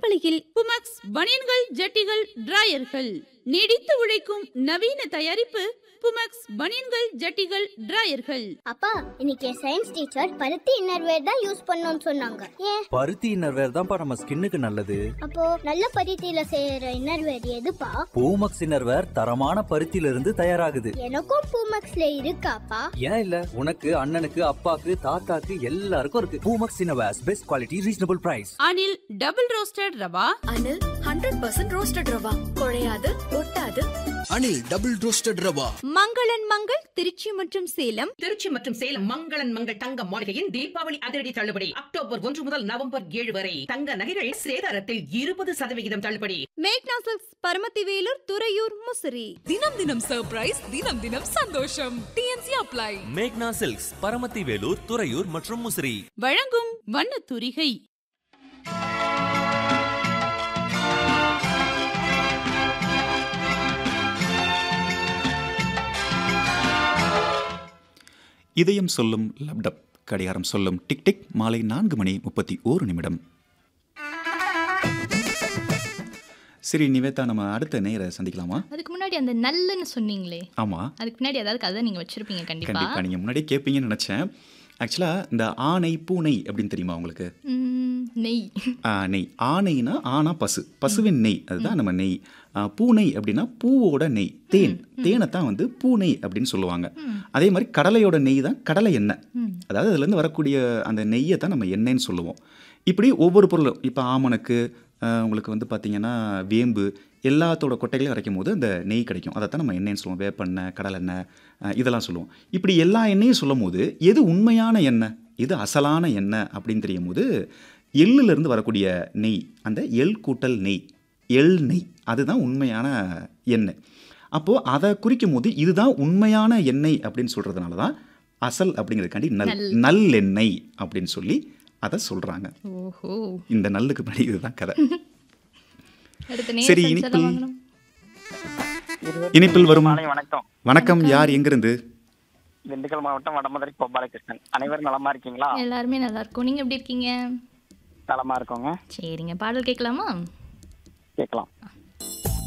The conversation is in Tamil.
பண்பலையில் புமக்ஸ் பனியன்கள் ஜட்டிகள் டிராயர்கள் நீடித்து உழைக்கும் நவீன தயாரிப்பு புமக்ஸ் பனியன்கள் ஜட்டிகள் டிராயர்கள் அப்பா இன்னைக்கு என் சயின்ஸ் டீச்சர் பருத்தி இன்னர்வேர் தான் யூஸ் பண்ணணும்னு சொன்னாங்க ஏன் பருத்தி இன்னர்வேர் தான்ப்பா நம்ம ஸ்கின்னுக்கு நல்லது அப்போ நல்ல பருத்தியில செய்யற இன்னர்வேர் எதுப்பா பூமக்ஸ் இன்னர்வேர் தரமான பருத்தியில இருந்து தயாராகுது எனக்கும் பூமக்ஸ்ல இருக்காப்பா ஏன் இல்ல உனக்கு அண்ணனுக்கு அப்பாக்கு தாத்தாக்கு எல்லாருக்கும் இருக்கு Poomex innerwears best quality reasonable price Anil double roasted rava Anil hundred percent roasted rava குழையாது ஒட்டாது அனில் டபுள் ரோஸ்டட் ரவா மங்களன் மங்கள் திருச்சி மற்றும் சேலம் திருச்சி மற்றும் சேலம் மங்களன் மங்கள் தங்க மாளிகையின் தீபாவளி அதிரடி தள்ளுபடி அக்டோபர் ஒன்று முதல் நவம்பர் ஏழு வரை தங்க நகைகள் சேதாரத்தில் இருபது சதவிகிதம் தள்ளுபடி மேக்னா சில்க்ஸ் பரமத்தி வேலூர் துறையூர் முசிறி தினம் தினம் சர்ப்ரைஸ் தினம் தினம் சந்தோஷம் டிஎன்சி அப்ளை மேக்னா சில்க்ஸ் பரமத்தி வேலூர் துறையூர் மற்றும் முசிறி வழங்கும் வண்ணத் தூரிகை இதயம் சொல்லும் லப்டப் கடிகாரம் சொல்லும் டிக் டிக் மாலை நான்கு மணி முப்பத்தி ஓரு நிமிடம் சரி நிவேதா நம்ம அடுத்த நேர சந்திக்கலாமா அதுக்கு முன்னாடி அந்த நல்லன்னு சொன்னீங்களே ஆமா அதுக்கு முன்னாடி ஏதாவது கதை நீங்க வச்சிருப்பீங்க கண்டிப்பா கண்டிப்பா நீங்க முன்னாடியே கேட்பீங்கன்னு நினைச்சேன் ஆக்சுவலா இந்த ஆனை பூனை அப்படின்னு தெரியுமா உங்களுக்கு ம், நெய் ஆ, நெய் ஆனைனா ஆனா பசு பசுவின் நெய் அதுதான் நம்ம நெய் ஆ, பூனை அப்படின்னா பூவோட நெய் தேன் தேனை தான் வந்து பூனை அப்படின்னு சொல்லுவாங்க அதே மாதிரி கடலையோட நெய் தான் கடலை எண்ணெய் அதாவது அதுலேருந்து வரக்கூடிய அந்த நெய்யை தான் நம்ம எண்ணெய்ன்னு சொல்லுவோம் இப்படி ஒவ்வொரு பொருளும் இப்போ ஆமணக்கு ஆ, உங்களுக்கு வந்து பார்த்திங்கன்னா வேம்பு எல்லாத்தோட கொட்டைகளையும் அரைக்கும் போது அந்த நெய் கிடைக்கும் அதை தான் நம்ம எண்ணெய்ன்னு சொல்லுவோம் வேப்பெண்ணெய் கடலெண்ணெய் ஆ, இதெல்லாம் சொல்லுவோம் இப்படி எல்லா எண்ணெயும் சொல்லும் போது எது உண்மையான எண்ணெய் எது அசலான எண்ணெய் அப்படின்னு தெரியும் போது எள்ளுலேருந்து வரக்கூடிய நெய் அந்த எள் கூட்டல் நெய் எள் நெய் அதுதான் உண்மையான எண்ணெய் அப்போது அதை குறிக்கும் போது இதுதான் உண்மையான எண்ணெய் அப்படின்னு சொல்கிறதுனால தான் அசல் அப்படிங்கிறதுக்காண்டி நல் நல்லெண்ணெய் அப்படின்னு சொல்லி அதை சொல்கிறாங்க ஓஹோ இந்த நல்லுக்கு பின்னாடி இதுதான் கதை அடுத்த நேரம் சரி, சரி இனிப்பில் வாங்கணும் இனிப்பில் வரும் மாலை வணக்கம் வணக்கம் யார் எங்கிருந்து திண்டுக்கல் மாவட்டம் வடமதுரை கோபாலகிருஷ்ணன் அனைவரும் நலமா இருக்கீங்களா எல்லாருமே நல்லா இருக்கும் நீங்க எப்படி இருக்கீங்க நலமா இருக்கோங்க சரிங்க பாடல் கேட்கலாமா கேட்கலாம்